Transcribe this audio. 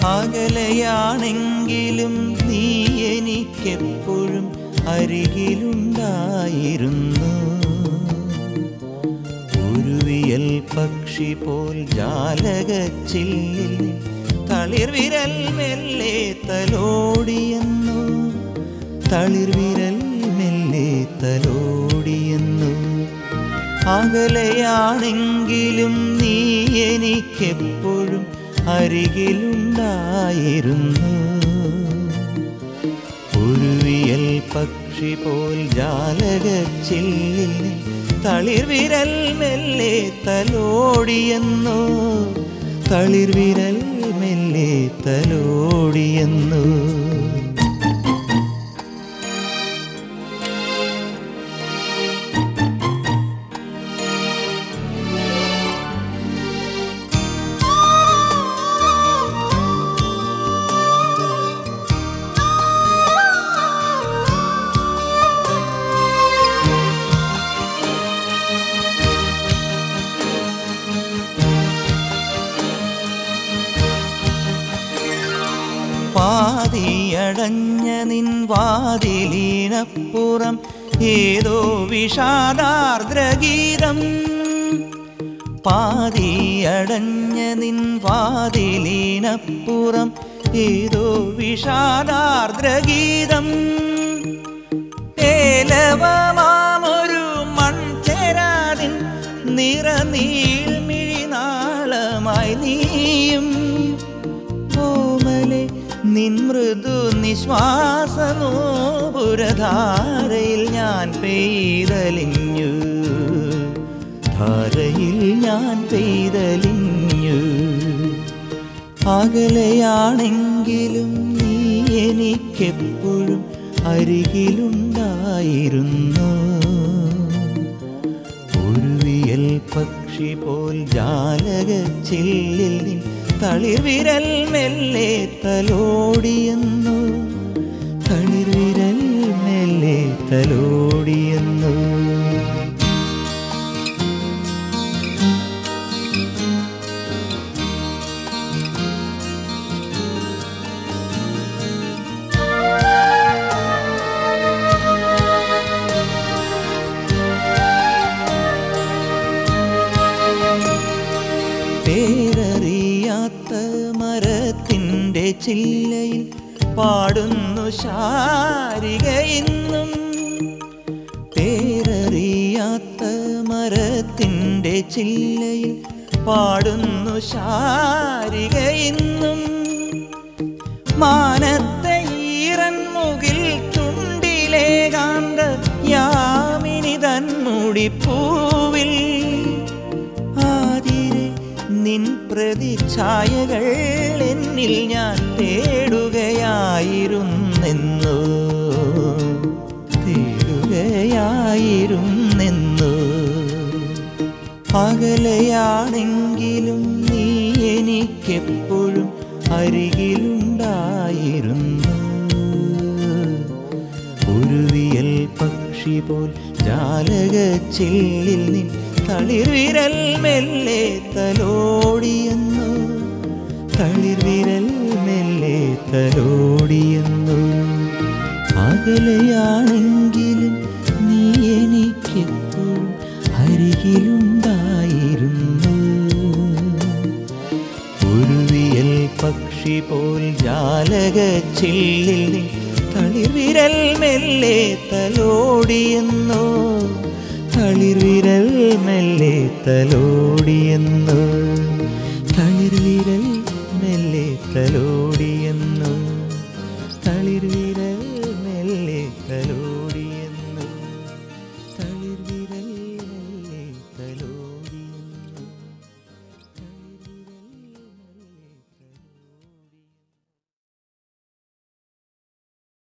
അകലെയാണെങ്കിലും നീ എനിക്കെപ്പോഴും അരികിലുണ്ടായിരുന്നു ഉരുവിയൽ പക്ഷി പോൽ ജാലകച്ചില്ലിൽ തളിർവിരൽ മെല്ലെ തലോടിയെന്നു തളിർവിരൽ മെല്ലെ തലോടിയെന്നു അകലെയാണെങ്കിലും നീ എനിക്കെപ്പോഴും അരികിലുണ്ടായിരുന്നു ഉരുവിയൽ പക്ഷി പോൽ ജാലകച്ചില്ലിൽ തളിർവിരൽ മെല്ലെ തലോടിയെന്നു തളിർവിരൽ മെല്ലെ തലോടിയെന്നു പാതിയടഞ്ഞ നിൻ വാതിലീനപ്പുറം ഏതോ വിഷാദാർദ്രഗീതം പാതിയടഞ്ഞ നിൻ വാതിലീനപ്പുറം ഏതോ വിഷാദാർദ്രഗീതം ഏലവമാമൊരു മൺചേരാതിൻ നിറനീൾമിഴിനാളമായി നീയും ഓമലെ നിൻ മൃദു നിശ്വാസനോപുരധാരയിൽ ഞാൻ പെയ്തലിഞ്ഞു ധാരയിൽ ഞാൻ പെയ്തലിഞ്ഞു അകലെയാണെങ്കിലും നീ എനിക്കെപ്പോഴും അരികിലുണ്ടായിരുന്നു ഉരുവിയൽ പക്ഷി പോൽ ജാലകച്ചില്ലിൽ നിൻ തളിർവിരൽ മെല്ലെ തലോടിയെന്നു തളിർവിരൽ മെല്ലെ തലോടിയെന്നു പേരറിയാത്ത മരത്തിൻ്റെ ചില്ലയിൽ പാടുന്നു ശാരിക ഇന്നും പേരറിയാത്ത മരത്തിൻ്റെ ചില്ലയിൽ പാടുന്നു ശാരിക ഇന്നും മാനത്തെ ഈറൻ മുകിൽ ചുണ്ടിലെ കാന്ത യാമിനി തന്മുടിപ്പൂവിൽ ആതിരെ നിൻ പ്രതിച്ഛായകൾ എന്നിൽ ഞാൻ തേടുകയായിരുന്നെന്നു തേടുകയായിരുന്നെന്നു അകലെയാണെങ്കിലും നീ എനിക്കെപ്പോഴും അരികിലുണ്ടായിരുന്നു ഉരുവിയൽ പക്ഷി പോൽ ജാലകച്ചില്ലിൽ നിൻ തളിർവിരൽ മെല്ലെ തലോടിയെന്നു തളിർവിരൽ മെല്ലെ തലോടിയെന്നു അകലെയാണെങ്കിലും നീ എനിക്കെപ്പോഴും അരികിലുണ്ടായിരുന്നു ഉരുവിയൽ പക്ഷി പോൽ ജാലകച്ചില്ലിൽ നീ തളിർവിരൽ മെല്ലെ തലോടിയെന്നോ തളിർവിരൽ മെല്ലെ തലോടിയെന്നോ തളിർവിരൽ മെല്ലെ തലോടിയെന്നോ തളിർവിരൽ